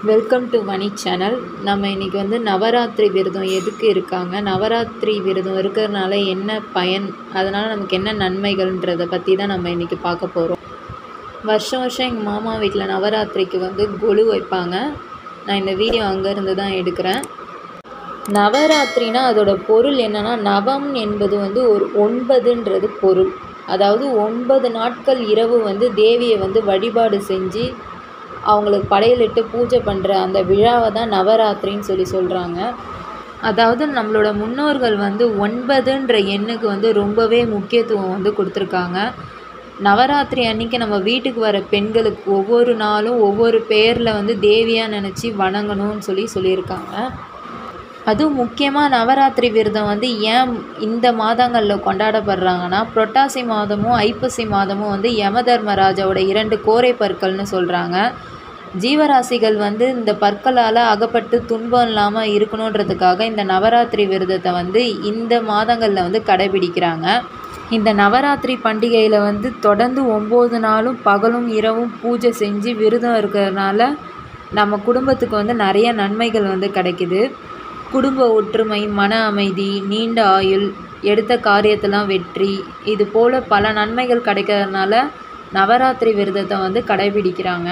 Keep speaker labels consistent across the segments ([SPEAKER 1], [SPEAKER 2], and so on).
[SPEAKER 1] welcome to money channel நம்ம இன்றைக்கி வந்து நவராத்திரி விரதம் எதுக்கு இருக்காங்க நவராத்திரி விரதம் இருக்கிறதுனால என்ன பயன் அதனால் நமக்கு என்ன நன்மைகள்ன்றதை பற்றி தான் நம்ம இன்றைக்கி பார்க்க போகிறோம் வருஷம் வருஷம் எங்கள் மாமா வீட்டில் நவராத்திரிக்கு வந்து கொலு வைப்பாங்க நான் இந்த வீடியோ அங்கேருந்து தான் எடுக்கிறேன் நவராத்திரினா அதோட பொருள் என்னென்னா நவம் என்பது வந்து ஒரு ஒன்பதுன்றது பொருள் அதாவது ஒன்பது நாட்கள் இரவு வந்து தேவியை வந்து வழிபாடு செஞ்சு அவங்களுக்கு படையலிட்டு பூஜை பண்ணுற அந்த விழாவை தான் நவராத்திரின்னு சொல்லி சொல்கிறாங்க அதாவது நம்மளோட முன்னோர்கள் வந்து ஒன்பதுன்ற எண்ணுக்கு வந்து ரொம்பவே முக்கியத்துவம் வந்து கொடுத்துருக்காங்க நவராத்திரி அன்னைக்கு நம்ம வீட்டுக்கு வர பெண்களுக்கு ஒவ்வொரு நாளும் ஒவ்வொரு பேரில் வந்து தேவியாக நினச்சி வணங்கணும்னு சொல்லி சொல்லியிருக்காங்க அதுவும் முக்கியமாக நவராத்திரி விரதம் வந்து ஏன் இந்த மாதங்களில் கொண்டாடப்படுறாங்கன்னா புரட்டாசி மாதமும் ஐப்பசி மாதமும் வந்து யம தர்மராஜாவோட இரண்டு கோரை பற்கள்னு சொல்கிறாங்க ஜீவராசிகள் வந்து இந்த பற்களால் அகப்பட்டு துன்பம் இல்லாமல் இருக்கணுன்றதுக்காக இந்த நவராத்திரி விரதத்தை வந்து இந்த மாதங்களில் வந்து கடைபிடிக்கிறாங்க இந்த நவராத்திரி பண்டிகையில் வந்து தொடர்ந்து ஒம்பது நாளும் பகலும் இரவும் பூஜை செஞ்சு விரதம் இருக்கிறதுனால நம்ம குடும்பத்துக்கு வந்து நிறைய நன்மைகள் வந்து கிடைக்குது குடும்ப ஒற்றுமை மன அமைதி நீண்ட ஆயுள் எடுத்த காரியத்தெல்லாம் வெற்றி இது போல் பல நன்மைகள் கிடைக்கிறதுனால நவராத்திரி விரதத்தை வந்து கடைபிடிக்கிறாங்க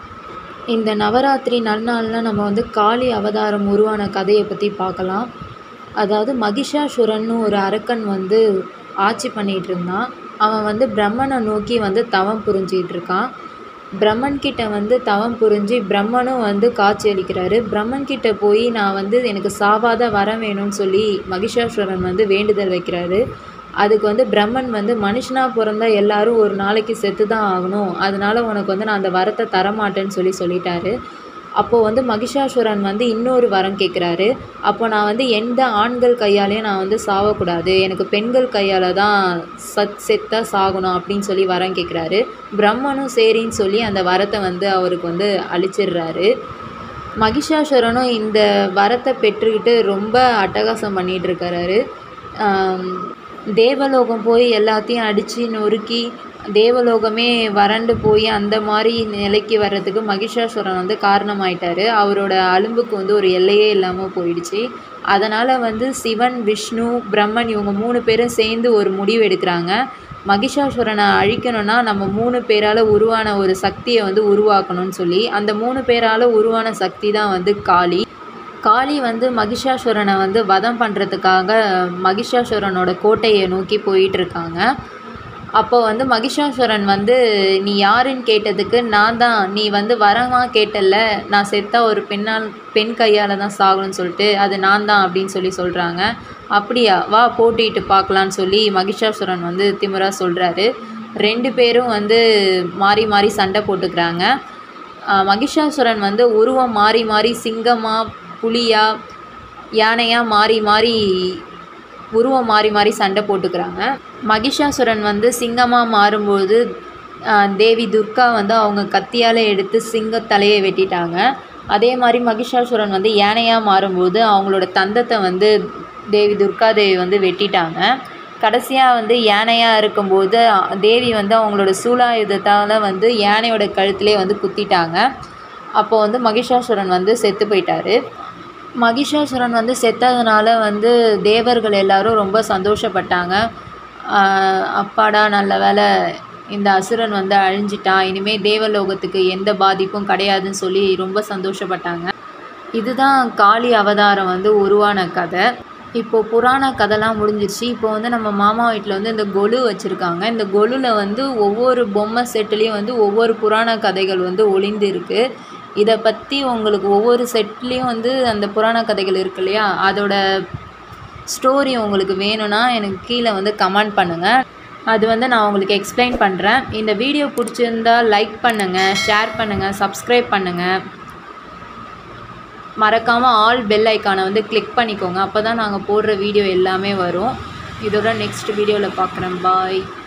[SPEAKER 1] இந்த நவராத்திரி நன்னாளில் நம்ம வந்து காளி அவதாரம் உருவான கதையை பற்றி பார்க்கலாம் அதாவது மகிஷாசுரன்னு ஒரு அரக்கன் வந்து ஆட்சி பண்ணிகிட்டு இருந்தான் அவன் வந்து பிரம்மனை நோக்கி வந்து தவம் புரிஞ்சிகிட்டு இருக்கான் பிரம்மன் கிட்ட வந்து தவம் புரிஞ்சு பிரம்மனும் வந்து காட்சி அளிக்கிறாரு பிரம்மன் கிட்ட போய் நான் வந்து எனக்கு சாவாத வரம் வேணும்னு சொல்லி மகிஷாசுரன் வந்து வேண்டுதல் வைக்கிறாரு அதுக்கு வந்து பிரம்மன் வந்து மனுஷனாக பிறந்தா எல்லாரும் ஒரு நாளைக்கு செத்து தான் ஆகணும் அதனால உனக்கு வந்து நான் அந்த வரத்தை தரமாட்டேன்னு சொல்லி சொல்லிட்டாரு அப்போது வந்து மகிஷாசுரன் வந்து இன்னொரு வரம் கேட்குறாரு அப்போ நான் வந்து எந்த ஆண்கள் கையாலையும் நான் வந்து சாவக்கூடாது எனக்கு பெண்கள் கையால் தான் சத் செத்தா சாகணும் அப்படின்னு சொல்லி வரம் கேட்குறாரு பிரம்மனும் சரின்னு சொல்லி அந்த வரத்தை வந்து அவருக்கு வந்து அழிச்சிடுறாரு மகிஷாசுரனும் இந்த வரத்தை பெற்றுக்கிட்டு ரொம்ப அட்டகாசம் பண்ணிகிட்டு இருக்கிறாரு தேவலோகம் போய் எல்லாத்தையும் அடித்து நொறுக்கி தேவலோகமே வறண்டு போய் அந்த மாதிரி நிலைக்கு வர்றதுக்கு மகிஷாசுரன் வந்து காரணமாயிட்டார் அவரோட அலும்புக்கு வந்து ஒரு எல்லையே இல்லாமல் போயிடுச்சு அதனால் வந்து சிவன் விஷ்ணு பிரம்மன் இவங்க மூணு பேரும் சேர்ந்து ஒரு முடிவு எடுக்கிறாங்க மகிஷாசுரனை அழிக்கணும்னா நம்ம மூணு பேரால் உருவான ஒரு சக்தியை வந்து உருவாக்கணும்னு சொல்லி அந்த மூணு பேரால் உருவான சக்தி தான் வந்து காளி காளி வந்து மகிஷாசுரனை வந்து வதம் பண்ணுறதுக்காக மகிஷாசுரனோட கோட்டையை நோக்கி போயிட்டுருக்காங்க அப்போ வந்து மகிஷாசுரன் வந்து நீ யாருன்னு கேட்டதுக்கு நான் தான் நீ வந்து வரமாக கேட்டல நான் செத்தா ஒரு பெண்ணால் பெண் கையால் தான் சாகணும்னு சொல்லிட்டு அது நான் தான் அப்படின்னு சொல்லி சொல்கிறாங்க அப்படியா வா போட்டிட்டு பார்க்கலான்னு சொல்லி மகிஷாசுரன் வந்து திமுறா சொல்கிறாரு ரெண்டு பேரும் வந்து மாறி மாறி சண்டை போட்டுக்கிறாங்க மகிஷாசுரன் வந்து உருவம் மாறி மாறி சிங்கமாக புலியா யானையாக மாறி மாறி உருவம் மாறி மாறி சண்டை போட்டுக்கிறாங்க மகிஷாசுரன் வந்து சிங்கமாக மாறும்போது தேவி துர்கா வந்து அவங்க கத்தியால் எடுத்து சிங்க தலையை வெட்டிட்டாங்க அதே மாதிரி மகிஷாசுரன் வந்து யானையாக மாறும்போது அவங்களோட தந்தத்தை வந்து தேவி துர்கா தேவி வந்து வெட்டிட்டாங்க கடைசியாக வந்து யானையாக இருக்கும்போது தேவி வந்து அவங்களோட சூலாயுதத்தால் வந்து யானையோட கழுத்துலேயே வந்து குத்திட்டாங்க அப்போது வந்து மகிஷாசுரன் வந்து செத்து போயிட்டார் மகிஷாசுரன் வந்து செத்ததுனால வந்து தேவர்கள் எல்லாரும் ரொம்ப சந்தோஷப்பட்டாங்க அப்பாடா நல்ல வேலை இந்த அசுரன் வந்து அழிஞ்சிட்டான் இனிமேல் தேவலோகத்துக்கு எந்த பாதிப்பும் கிடையாதுன்னு சொல்லி ரொம்ப சந்தோஷப்பட்டாங்க இதுதான் காளி அவதாரம் வந்து உருவான கதை இப்போது புராண கதைலாம் முடிஞ்சிருச்சு இப்போ வந்து நம்ம மாமா வீட்டில் வந்து இந்த கொலு வச்சுருக்காங்க இந்த கொலுவில் வந்து ஒவ்வொரு பொம்மை செட்டுலேயும் வந்து ஒவ்வொரு புராண கதைகள் வந்து ஒளிந்து இருக்குது இதை பற்றி உங்களுக்கு ஒவ்வொரு செட்லேயும் வந்து அந்த புராண கதைகள் இருக்கு இல்லையா அதோட ஸ்டோரி உங்களுக்கு வேணும்னா எனக்கு கீழே வந்து கமெண்ட் பண்ணுங்கள் அது வந்து நான் உங்களுக்கு எக்ஸ்பிளைன் பண்ணுறேன் இந்த வீடியோ பிடிச்சிருந்தா லைக் பண்ணுங்கள் ஷேர் பண்ணுங்கள் சப்ஸ்கிரைப் பண்ணுங்கள் மறக்காமல் ஆல் பெல் ஐக்கானை வந்து கிளிக் பண்ணிக்கோங்க அப்போ தான் நாங்கள் போடுற வீடியோ எல்லாமே வரும் இதோட நெக்ஸ்ட் வீடியோவில் பார்க்குறேன் பாய்